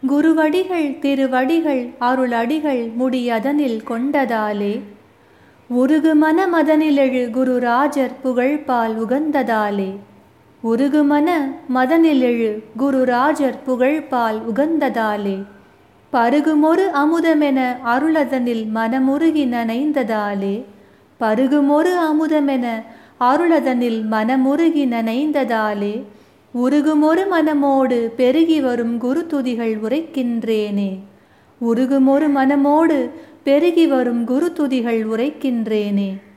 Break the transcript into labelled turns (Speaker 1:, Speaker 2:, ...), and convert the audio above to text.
Speaker 1: குருவடிகள் திருவடிகள் அருளடிகள் முடியதனில் கொண்டதாலே உருகு மனமதனிலெழு குருராஜர் புகழ்பால் உகந்ததாலே உருகுமன மதனிலெழு குருராஜர் புகழ்பால் உகந்ததாலே பருகுமொரு அமுதமென அருளதனில் மனமுருகி நனைந்ததாலே பருகுமொரு அமுதமென அருளதனில் மனமுருகி நனைந்ததாலே உருகுமொரு மனமோடு பெருகி வரும் குரு துதிகள் உரைக்கின்றேனே உருகுமொரு மனமோடு பெருகி வரும் குரு துதிகள் உரைக்கின்றேனே